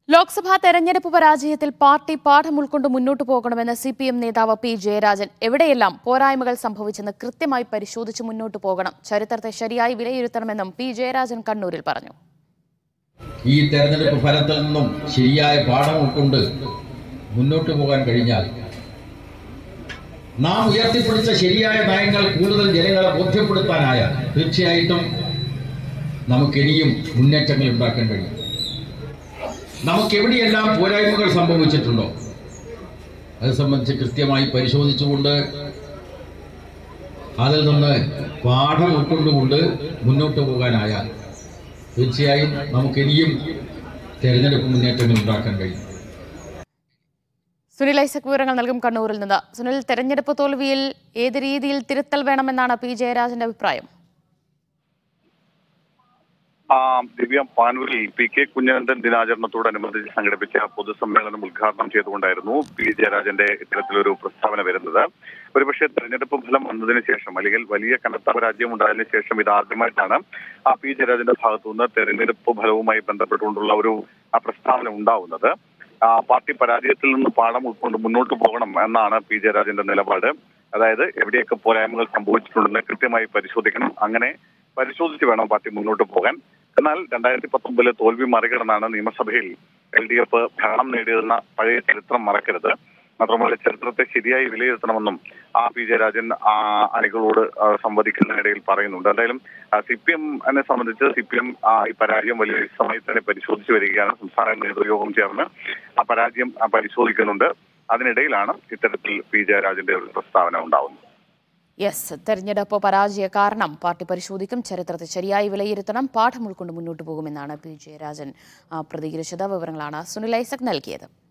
ലോക്സഭാ തെരഞ്ഞെടുപ്പ് പരാജയത്തിൽ പാർട്ടി പാഠം ഉൾക്കൊണ്ട് മുന്നോട്ടു പോകണമെന്ന് സി പി എം നേതാവ് പി ജയരാജൻ എവിടെയെല്ലാം പോരായ്മകൾ സംഭവിച്ചെന്ന് കൃത്യമായി പരിശോധിച്ച് മുന്നോട്ടു പോകണം ചരിത്രത്തെ ശരിയായി വിലയിരുത്തണമെന്നും പി ജയരാജൻ കണ്ണൂരിൽ പറഞ്ഞു ഈ തെരഞ്ഞെടുപ്പ് ഫലത്തിൽ നിന്നും ശരിയായ പാഠം ഉൾക്കൊണ്ട് മുന്നോട്ട് പോകാൻ കഴിഞ്ഞാൽ നാം ഉയർത്തിപ്പിടിച്ച ശരിയായ നയങ്ങൾ കൂടുതൽ ജനങ്ങളെ ബോധ്യപ്പെടുത്താനായാൽ തീർച്ചയായിട്ടും നമുക്കിനിയും മുന്നേറ്റങ്ങൾ ഉണ്ടാക്കാൻ കഴിയും നമുക്ക് എവിടെയെല്ലാം പോരായ്മകൾ സംഭവിച്ചിട്ടുണ്ടോ അത് സംബന്ധിച്ച് കൃത്യമായി പരിശോധിച്ചുകൊണ്ട് അതിൽ നിന്ന് പാഠം ഉൾക്കൊണ്ടുകൊണ്ട് മുന്നോട്ട് പോകാനായാൽ തീർച്ചയായും നമുക്കിനിയും തെരഞ്ഞെടുപ്പ് മുന്നേറ്റങ്ങൾ ഉണ്ടാക്കാൻ കഴിയും സുനിൽ ഐസക് വിവരങ്ങൾ നൽകും കണ്ണൂരിൽ നിന്ന് സുനിൽ തെരഞ്ഞെടുപ്പ് തോൽവിയിൽ ഏത് രീതിയിൽ തിരുത്തൽ വേണമെന്നാണ് പി ജയരാജന്റെ അഭിപ്രായം ആ, ദിവ്യ പാനൂരിൽ പി കെ കുഞ്ഞനന്ദൻ ദിനാചരണത്തോടനുബന്ധിച്ച് സംഘടിപ്പിച്ച പൊതുസമ്മേളനം ഉദ്ഘാടനം ചെയ്തുകൊണ്ടായിരുന്നു പി ജയരാജന്റെ ഇത്തരത്തിലൊരു പ്രസ്താവന വരുന്നത് ഒരുപക്ഷെ തെരഞ്ഞെടുപ്പ് ഫലം വന്നതിന് ശേഷം അല്ലെങ്കിൽ വലിയ കനത്ത പരാജയം ഉണ്ടായതിനു ശേഷം ഇത് ആദ്യമായിട്ടാണ് ആ പി ജയരാജന്റെ ഭാഗത്തുനിന്ന് തെരഞ്ഞെടുപ്പ് ഫലവുമായി ബന്ധപ്പെട്ടുകൊണ്ടുള്ള ഒരു ആ പ്രസ്താവന ഉണ്ടാവുന്നത് ആ, പാർട്ടി പരാജയത്തിൽ നിന്ന് പാഠം ഉൾക്കൊണ്ട് മുന്നോട്ട് പോകണം എന്നാണ് പി ജയരാജന്റെ നിലപാട് അതായത് എവിടെയൊക്കെ പോരായ്മകൾ സംഭവിച്ചിട്ടുണ്ടെന്ന് കൃത്യമായി പരിശോധിക്കണം അങ്ങനെ പരിശോധിച്ച് വേണം പാർട്ടി മുന്നോട്ട് പോകാൻ എന്നാൽ രണ്ടായിരത്തി പത്തൊമ്പതിലെ തോൽവി മറികടന്നാണ് നിയമസഭയിൽ എൽ ഡി എഫ് ഭരണം നേടിയതെന്ന പഴയ ചരിത്രം മറക്കരുത് മാത്രമല്ല ചരിത്രത്തെ ശരിയായി വിലയിരുത്തണമെന്നും ആ പി ജയരാജൻ ആ അണികളോട് ആ, സംവദിക്കുന്നതിനിടയിൽ പറയുന്നുണ്ട് എന്തായാലും സി പി എമ്മിനെ സംബന്ധിച്ച് സി പി എം ഈ പരാജയം വലിയ വ്യക്തമായി തന്നെ പരിശോധിച്ചു വരികയാണ് സംസ്ഥാന നേതൃയോഗം ചേർന്ന് ആ പരാജയം ആ, പരിശോധിക്കുന്നുണ്ട് അതിനിടയിലാണ് ഇത്തരത്തിൽ പി ജയരാജന്റെ ഒരു പ്രസ്താവന ഉണ്ടാവുന്നത് യെസ് തെരഞ്ഞെടുപ്പ് പരാജയ കാരണം പാർട്ടി പരിശോധിക്കും ചരിത്രത്തെ ശരിയായി വിലയിരുത്തണം പാഠം ഉൾക്കൊണ്ട് മുന്നോട്ടു പോകുമെന്നാണ് പി ജയരാജൻ ആ, പ്രതികരിച്ചത് വിവരങ്ങളാണ് സുനിൽ ഐസക് നൽകിയത്